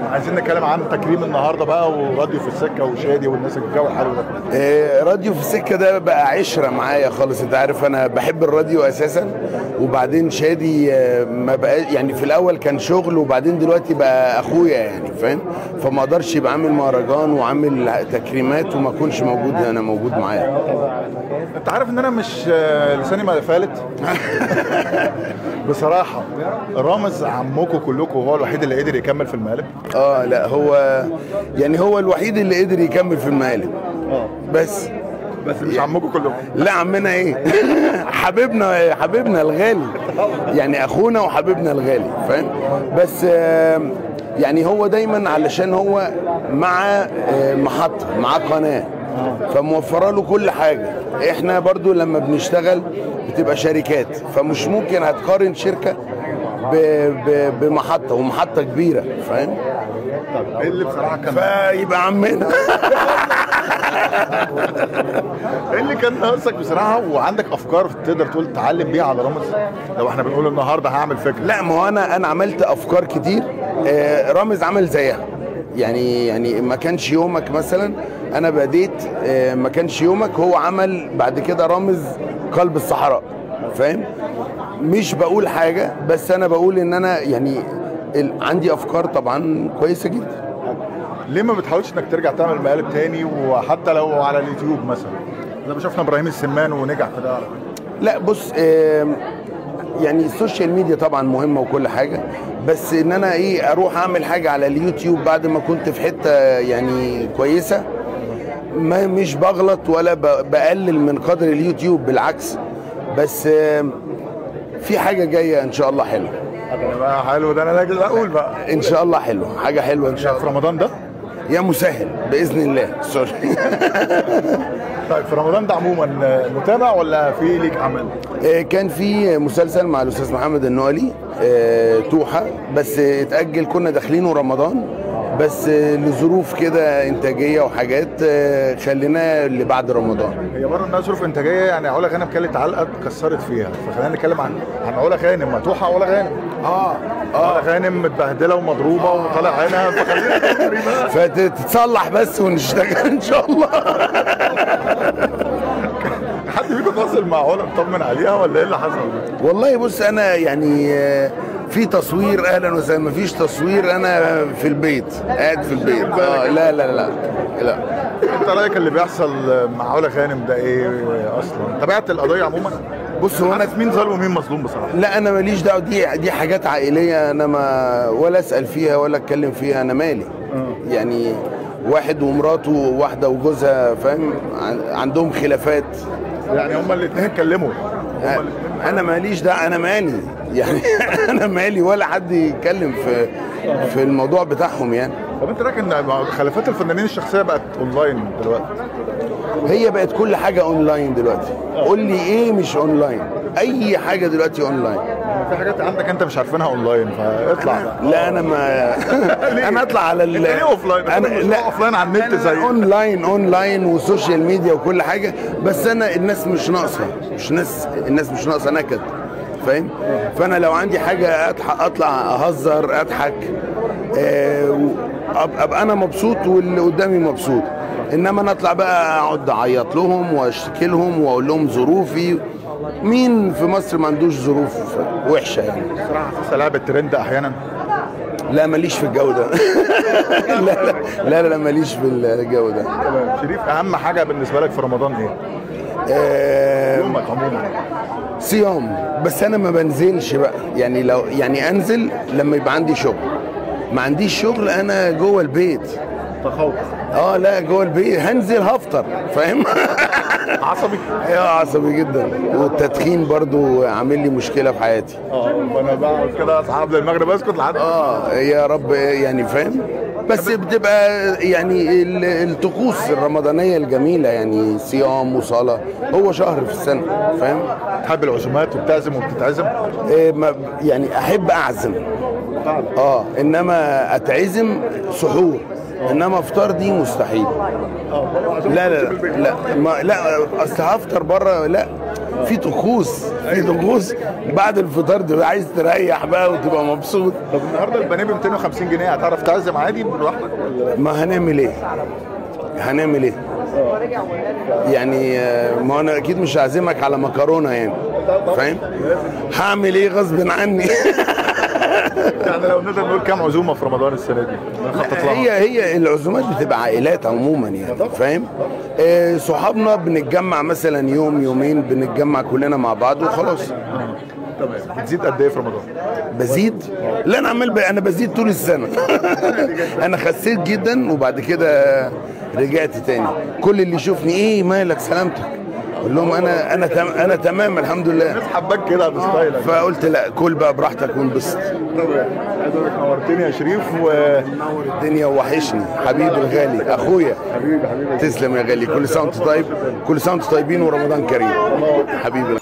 عايزين نتكلم عن تكريم النهارده بقى وراديو في السكه وشادي والناس الجو الحلو ده آه، راديو في السكه ده بقى عشره معايا خالص انت عارف انا بحب الراديو اساسا وبعدين شادي آه، ما بقى يعني في الاول كان شغل وبعدين دلوقتي بقى اخويا يعني فاهم فما اقدرش يبقى عامل مهرجان وعامل تكريمات وما اكونش موجود انا موجود معاه انت عارف ان انا مش آه، لساني ما فالت بصراحه رامز عمكم كلكم هو الوحيد اللي قدر يكمل في المقالب اه لا هو يعني هو الوحيد اللي قدر يكمل في المقالب اه بس بس مش عمكم كلكم لا عمنا ايه حبيبنا حبيبنا الغالي يعني اخونا وحبيبنا الغالي فاهم بس آه، يعني هو دايما علشان هو مع آه، محطه مع قناه فموفره له كل حاجه احنا برضو لما بنشتغل بتبقى شركات فمش ممكن هتقارن شركه ب- ب- بمحطه ومحطه كبيره فاهم ايه اللي بصراحه كان فيبقى عمنا ايه اللي كان ناقصك بصراحه وعندك افكار تقدر تقول تعلم بيها على رامز لو احنا بنقول النهارده هعمل فكره لا ما هو انا انا عملت افكار كتير آه، رامز عمل زيها يعني يعني ما كانش يومك مثلا انا بديت آه، ما كانش يومك هو عمل بعد كده رامز قلب الصحراء فاهم مش بقول حاجه بس انا بقول ان انا يعني ال- عندي افكار طبعا كويسه جدا ليه ما بتحاولش انك ترجع تعمل مقالب تاني وحتى لو على اليوتيوب مثلا زي ما شفنا ابراهيم السمان ونجح في ده لا بص آم، يعني السوشيال ميديا طبعا مهمه وكل حاجه بس ان انا ايه اروح اعمل حاجه على اليوتيوب بعد ما كنت في حته يعني كويسه ما مش بغلط ولا ب- بقلل من قدر اليوتيوب بالعكس بس آم، في حاجه جايه ان شاء الله حلوه ده بقى حلو ده انا لاجل اقول بقى ان شاء الله حلوه حاجه حلوه ان شاء في الله رمضان ده يا مسهل باذن الله سوري طيب في رمضان ده عموما آه، متابع ولا في ليك عمل؟ آه، كان في مسلسل مع الاستاذ محمد النوالي آه، توحه بس اتاجل كنا داخلينه رمضان بس آه، لظروف كده انتاجيه وحاجات آه، خليناه اللي بعد رمضان هي بره الناس ظروف انتاجيه يعني علا غانم كانت علقه اتكسرت فيها فخلينا نتكلم عن عن علا غانم متوحه علا غانم اه علا غانم متبهدله ومضروبه وطالع عينها فخلينا نجري بقى فتتصلح بس ونشتغل ان شاء الله حد فيكم فاصل مع علا مطمن عليها ولا ايه اللي حصل؟ والله بص انا يعني آه، في تصوير اهلا وسهلا مفيش تصوير انا في البيت قاعد في البيت اه لا لا لا لا انت رايك اللي بيحصل مع علا غانم ده ايه اصلا؟ تابعت القضيه عموما؟ بص هو انا عارف مين ظالم ومين مظلوم بصراحه؟ لا انا ماليش دعوه دي دي حاجات عائليه انا ما ولا اسال فيها ولا اتكلم فيها انا مالي يعني واحد ومراته وواحده وجوزها فاهم عن- عندهم خلافات يعني هما الاثنين اتكلموا هما الاتنين انا ماليش دعوه انا مالي يعني انا مالي ولا حد يتكلم في في الموضوع بتاعهم يعني طب انت رايك ان خلافات الفنانين الشخصيه بقت اونلاين دلوقتي؟ هي بقت كل حاجه اونلاين دلوقتي قول لي ايه مش اونلاين اي حاجه دلوقتي اونلاين في حاجات عندك انت مش عارفينها اونلاين فاطلع بقى لا انا ما انا اطلع على ال انت ليه اوفلاين؟ انا انا لا اوفلاين على النت زي اونلاين اونلاين وسوشيال ميديا وكل حاجه بس انا الناس مش ناقصه مش ناس الناس مش ناقصه نكد فاهم فانا لو عندي حاجه اضحك اطلع اهزر اضحك آه و- أب- ابقى انا مبسوط واللي قدامي مبسوط انما انا اطلع بقى اقعد اعيط لهم واشتكي لهم واقول لهم ظروفي مين في مصر ما عندوش ظروف وحشه يعني بصراحه حاسه لعبه ترند احيانا لا ماليش في الجو ده لا لا لا لا ماليش في الجو ده شريف اهم حاجه بالنسبه لك في رمضان ايه؟ آه، يومك عموما صيام بس انا ما بنزلش بقى يعني لو يعني انزل لما يبقى عندي شغل ما عنديش شغل انا جوه البيت تخوف اه لا جوه البيت هنزل هفطر فاهم عصبي يا عصبي جدا والتدخين برضو عامل لي مشكله في حياتي اه فانا بقعد كده اصحاب للمغرب اسكت لحد اه يا رب يعني فاهم بس بتبقى يعني ال- الطقوس الرمضانيه الجميله يعني صيام وصلاه هو شهر في السنه فاهم تحب العزومات وبتعزم وبتتعزم إيه ما يعني احب اعزم اه انما اتعزم سحور انما افطار دي مستحيل لا لا لا لا, ما لا اصل هفطر بره لا في طقوس في طقوس بعد الفطار تبقى عايز تريح بقى وتبقى مبسوط طب النهارده البانيه ب 250 جنيه هتعرف تعزم عادي لوحدك ولا ما هنعمل ايه هنعمل ايه يعني آه، ما انا اكيد مش هعزمك على مكرونه يعني فاهم هعمل ايه غصب عني يعني لو نقدر نقول كام عزومه في رمضان السنه دي نخطط لها هي هي العزومات بتبقى عائلات عموما يعني فاهم آه، صحابنا بنتجمع مثلا يوم يومين بنتجمع كلنا مع بعض وخلاص تمام بتزيد قد ايه في رمضان؟ بزيد لا انا عمال ب... انا بزيد طول السنه انا خسيت جدا وبعد كده رجعت تاني كل اللي يشوفني ايه مالك سلامتك اقول لهم انا انا تم... انا تمام الحمد لله الناس حباك كده بستايلك فقلت لا كل بقى براحتك وانبسط تمام عايز اقول لك نورتني يا شريف و نور الدنيا وحشني حبيبي الغالي اخويا حبيبي حبيبي تسلم يا غالي كل سنه وانت طيب كل سنه وانتم طيبين ورمضان كريم حبيبي